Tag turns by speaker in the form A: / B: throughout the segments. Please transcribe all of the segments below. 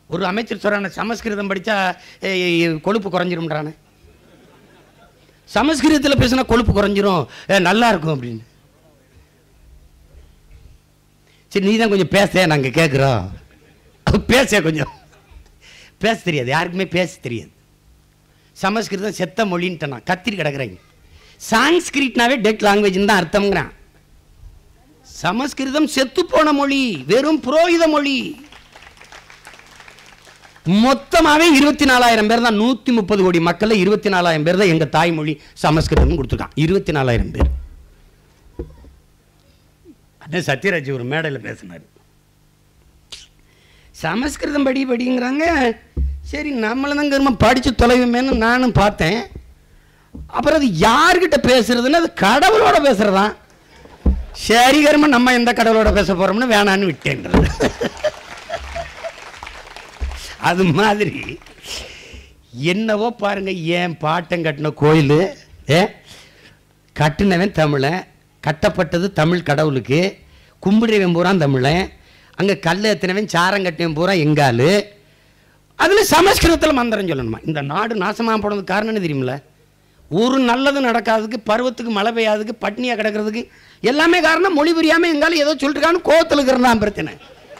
A: ஒரு அமைச்சர் சொல்கிறான சமஸ்கிருதம் படித்தா கொழுப்பு குறைஞ்சிரும்ன்றானே சமஸ்கிருதத்தில் பேசினா கொழுப்பு குறைஞ்சிரும் ஏ, நல்லா இருக்கும் அப்படின்னு சரி நீ தான் கொஞ்சம் பேச நாங்கள் கேட்குறோம் பேச கொஞ்சம் பேச தெரியாது யாருக்குமே பேச தெரியாது சமஸ்கிருதம் செத்த மொழின்ட்டு நான் கத்திரி கிடக்குறேங்க சான்ஸ்கிரிட்னாவே டெட் லாங்குவேஜ்னு தான் அர்த்தம்ங்கிறான் சமஸ்கிருதம் செத்து போன மொழி வெறும் புரோகித மொழி மொத்தமாவே இருபத்தி நாலாயிரம் பேர் தான் நூற்றி முப்பது கோடி மக்கள்ல இருபத்தி நாலாயிரம் பேர் தான் எங்க தாய்மொழி சமஸ்கிருதம் கொடுத்துருக்கான் இருபத்தி நாலாயிரம் பேர் அதான் சத்யராஜ் ஒரு மேடையில் பேசினார் சமஸ்கிருதம் படி படிங்கிறாங்க சரி நம்மள தான் கரும படித்து தொலைவுமேன்னு நானும் பார்த்தேன் அப்புறம் அது யார்கிட்ட பேசுறதுன்னு அது கடவுளோட பேசுறதான் சரி கரும நம்ம எந்த கடவுளோட பேச போறோம்னு வேணான்னு விட்டேன்றது அது மாதிரி என்னவோ பாருங்க ஏன் பாட்டம் கட்டின கோயில் ஏ கட்டினவன் தமிழன் கட்டப்பட்டது தமிழ் கடவுளுக்கு கும்பிடுறவன் பூரா தமிழன் அங்கே கல் எத்தினவன் சாரம் கட்டினவன் பூரா எங்காலு அதில் சமஸ்கிருதத்தில் மந்திரம் சொல்லணுமா இந்த நாடு நாசமாக போனதுக்கு காரணம் என்ன தெரியுமில்ல ஒரு நல்லது நடக்காததுக்கு பருவத்துக்கு மழை பெய்யாததுக்கு பட்னியாக கிடக்கிறதுக்கு எல்லாமே காரணம் மொழி புரியாமல் எங்காலும் ஏதோ சொல்லிருக்கான்னு கோவத்தில் இருக்கிறதான் பிரச்சனை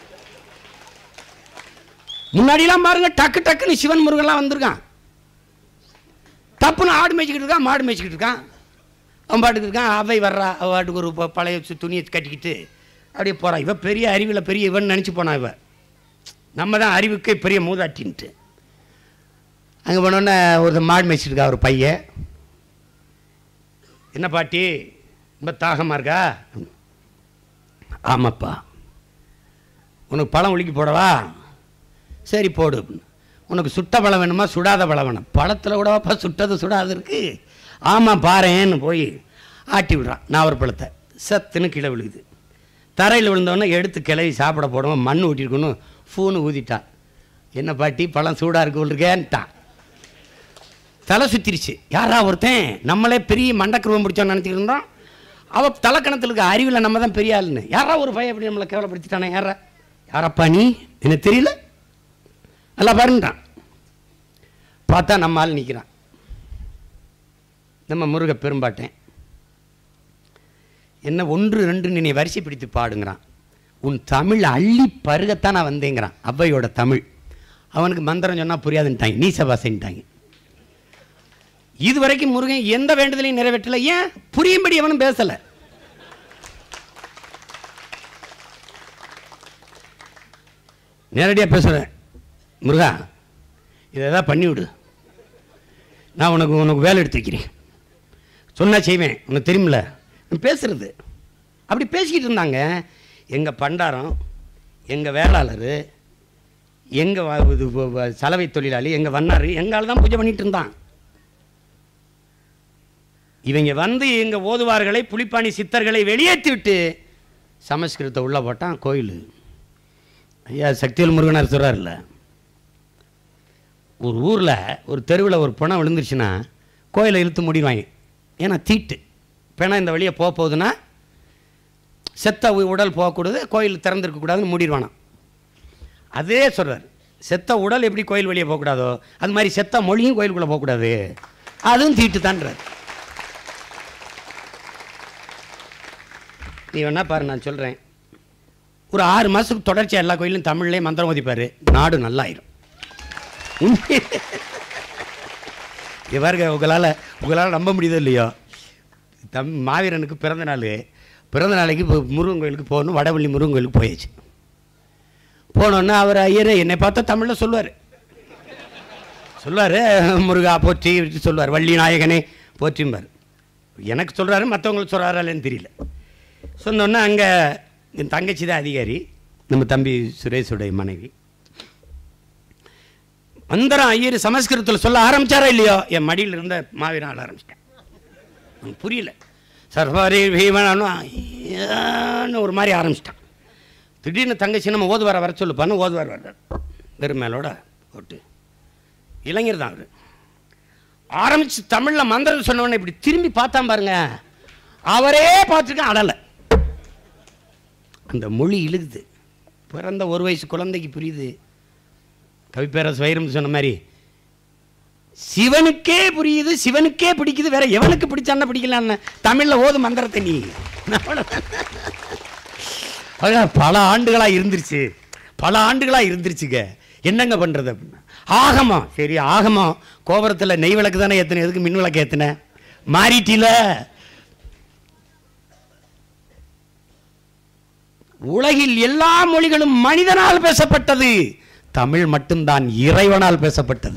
A: முன்னாடிலாம் பாருங்க டக்கு டக்குன்னு சிவன் முருகன்லாம் வந்திருக்கான் தப்புன்னு ஆடு மேய்ச்சிக்கிட்டு இருக்கான் மாடு மேய்ச்சிக்கிட்டு இருக்கான் அவன் பாட்டுக்கு இருக்கான் அவை வர்றா அவ பாட்டுக்கு ஒரு ப- பழைய சு- துணியை கட்டிக்கிட்டு அப்படியே போகிறான் இவ பெரிய அறிவில் பெரிய இவன் நினச்சி போனான் இவ நம்ம தான் அறிவுக்கு பெரிய மூதாட்டின்ட்டு அங்கே போனோன்னே ஒரு மாடு மேய்ச்சிட்டு இருக்கா ஒரு பையன் என்ன பாட்டி ரொம்ப தாகமாக இருக்கா ஆமாப்பா உனக்கு பழம் உலுக்கி போடவா சரி போடு அப்படின்னு. உனக்கு சுட்ட பழம் வேணுமா சுடாத பழம் வேணும் பழத்தில் கூடவாப்பா சுட்டது சுடாது இருக்கு ஆமாம் பாரேன்னு போய் ஆட்டி விடுறான் நாவற்பழத்தை சத்துன்னு கீழே விழுகுது தரையில் விழுந்தோடனே எடுத்து கிளவி சாப்பிட போடுவோம் மண் ஊட்டிருக்கணும் ஃபூனு ஊதிட்டான் என்ன பாட்டி பழம் சூடாக இருக்கு இருக்கேன்ட்டான் தலை சுத்திருச்சு யாரா ஒருத்தன் நம்மளே பெரிய மண்டக்குருவம் பிடிச்சோன்னு நினச்சிட்டு இருந்தோம் அவள் தலைக்கணத்தில் இருக்க அறிவில் நம்ம தான் பெரிய ஆளுன்னு யாரா ஒரு பையன் அப்படி நம்மளை கேவலப்படுத்திட்டானே யாரா யாரப்பா நீ எனக்கு தெரியல நல்லா பாருங்கட்டான் பார்த்தா நம்ம ஆள் நிற்கிறான் நம்ம முருக பெரும்பாட்டேன் என்ன ஒன்று ரெண்டு நீ வரிசை பிடித்து பாடுங்கிறான் உன் தமிழ் அள்ளி பருகத்தான் நான் வந்தேங்கிறான் அவ்வையோட தமிழ் அவனுக்கு மந்திரம் சொன்னால் புரியாதுன்ட்டாங்க நீசபாசைன்ட்டாங்க இது வரைக்கும் முருகன் எந்த வேண்டுதலையும் நிறைவேற்றல ஏன் புரியும்படி அவனும் பேசலை நேரடியாக பேசுகிறேன் முருகா இதை ஏதாவது பண்ணி விடு நான் உனக்கு உனக்கு வேலை எடுத்து வைக்கிறேன் சொன்னா செய்வேன் உனக்கு தெரியுமில்ல நான் பேசுறது அப்படி பேசிக்கிட்டு இருந்தாங்க எங்கள் பண்டாரம் எங்கள் வேளாளர் எங்கள் இது வ- வ- சலவை தொழிலாளி எங்கள் வண்ணார் எங்கால் தான் பூஜை பண்ணிட்டு இருந்தான் இவங்க வந்து எங்கள் ஓதுவார்களை புலிப்பாணி சித்தர்களை வெளியேற்றி விட்டு சமஸ்கிருதத்தை உள்ளே போட்டான் கோயில் ஐயா சக்திவேல் முருகனார் சொல்கிறார்ல ஒரு ஊரில் ஒரு தெருவில் ஒரு பிணம் விழுந்துருச்சுன்னா கோயிலை இழுத்து மூடிடுவாங்க ஏன்னா தீட்டு பிணம் இந்த வழியை போக போகுதுன்னா செத்த உ- உடல் போகக்கூடாது கோயில் திறந்திருக்கக்கூடாதுன்னு மூடிடுவானாம் அதே சொல்கிறார் செத்த உடல் எப்படி கோயில் வெளியே போகக்கூடாதோ அது மாதிரி செத்த மொழியும் கோயிலுக்குள்ளே போகக்கூடாது அதுவும் தீட்டு தான்றார் நீ வேணா பாரு நான் சொல்கிறேன் ஒரு ஆறு மாதத்துக்கு தொடர்ச்சியாக எல்லா கோயிலும் தமிழ்லேயே மந்திரம் ஓதிப்பார் நாடு நல்லாயிரும் உண்மை இங்க பாருங்க உங்களால் உங்களால் நம்ப முடியுதோ இல்லையோ தம் மாவீரனுக்கு பிறந்த நாள் பிறந்த நாளைக்கு இப்போ முருகன் கோயிலுக்கு போகணும் வடவள்ளி முருகன் கோயிலுக்கு போயாச்சு போனோன்னா அவர் ஐயரே என்னை பார்த்தா தமிழில் சொல்லுவார் சொல்லுவார் முருகா போற்றி சொல்லுவார் வள்ளி நாயகனே போற்றிம்பார் எனக்கு சொல்கிறாரு மற்றவங்களுக்கு சொல்கிறாரா இல்லைன்னு தெரியல சொன்னோன்னே அங்கே என் தங்கச்சி தான் அதிகாரி நம்ம தம்பி சுரேஷுடைய மனைவி மந்திரம் ஐயர் சமஸ்கிருதத்தில் சொல்ல ஆரம்பிச்சாரா இல்லையோ என் மடியில் இருந்த மாவீரன் ஆட ஆரம்பிச்சிட்டேன் எனக்கு புரியல சர்வாரி பீமனான்னு ஒரு மாதிரி ஆரம்பிச்சிட்டான் திடீர்னு தங்கச்சி நம்ம ஓதுவார வர சொல்லுப்பான்னு ஓதுவார் வர்றார் வெறும் மேலோட போட்டு இளைஞர் தான் அவர் ஆரம்பிச்சு தமிழில் மந்திரம் சொன்னவொடனே இப்படி திரும்பி பார்த்தான் பாருங்க அவரே பார்த்துருக்க அடலை அந்த மொழி இழுகுது பிறந்த ஒரு வயசு குழந்தைக்கு புரியுது கவிப்பேரசு வைரம் சொன்ன மாதிரி சிவனுக்கே புரியுது சிவனுக்கே பிடிக்குது வேற எவனுக்கு பிடிச்சான்னா பிடிக்கலான்னு தமிழ்ல ஓது மந்திரத்தை நீ அதான் பல ஆண்டுகளா இருந்துருச்சு பல ஆண்டுகளா இருந்துருச்சுங்க என்னங்க பண்றது அப்படின்னா ஆகமம் சரி ஆகமம் கோபுரத்தில் நெய் விளக்கு தானே ஏத்தின எதுக்கு மின் விளக்கு ஏத்தின மாறிட்டில உலகில் எல்லா மொழிகளும் மனிதனால் பேசப்பட்டது தமிழ் மட்டும்தான் இறைவனால் பேசப்பட்டது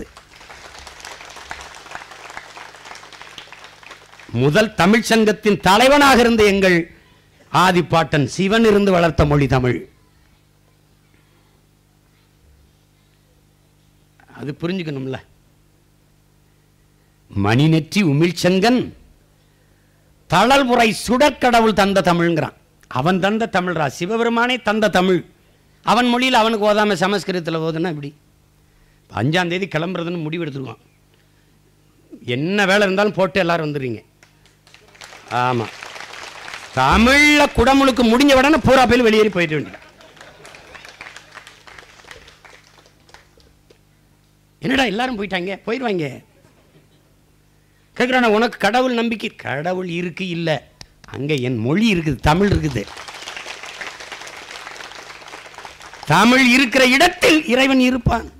A: முதல் தமிழ் சங்கத்தின் தலைவனாக இருந்த எங்கள் ஆதிப்பாட்டன் சிவன் இருந்து வளர்த்த மொழி தமிழ் அது புரிஞ்சுக்கணும்ல மணிநெற்றி உமிழ்ச்சங்கன் தளல்முறை சுடற்கடவுள் தந்த தமிழ்ங்கிறான் அவன் தந்த தமிழ்ரா சிவபெருமானே தந்த தமிழ் அவன் மொழியில் அவனுக்கு ஓதாம சமஸ்கிருதத்தில் ஓதுனா இப்படி அஞ்சாம் தேதி கிளம்புறதுன்னு முடிவு எடுத்துருவான் என்ன வேலை இருந்தாலும் போட்டு எல்லாரும் வந்துடுறீங்க ஆமாம் தமிழில் குடமுழுக்கு முடிஞ்ச உடனே பூரா பேர் வெளியேறி போயிட்டு வேண்டிய என்னடா எல்லாரும் போயிட்டாங்க போயிடுவாங்க கேட்குறான உனக்கு கடவுள் நம்பிக்கை கடவுள் இருக்கு இல்லை அங்கே என் மொழி இருக்குது தமிழ் இருக்குது தமிழ் இருக்கிற இடத்தில் இறைவன் இருப்பான்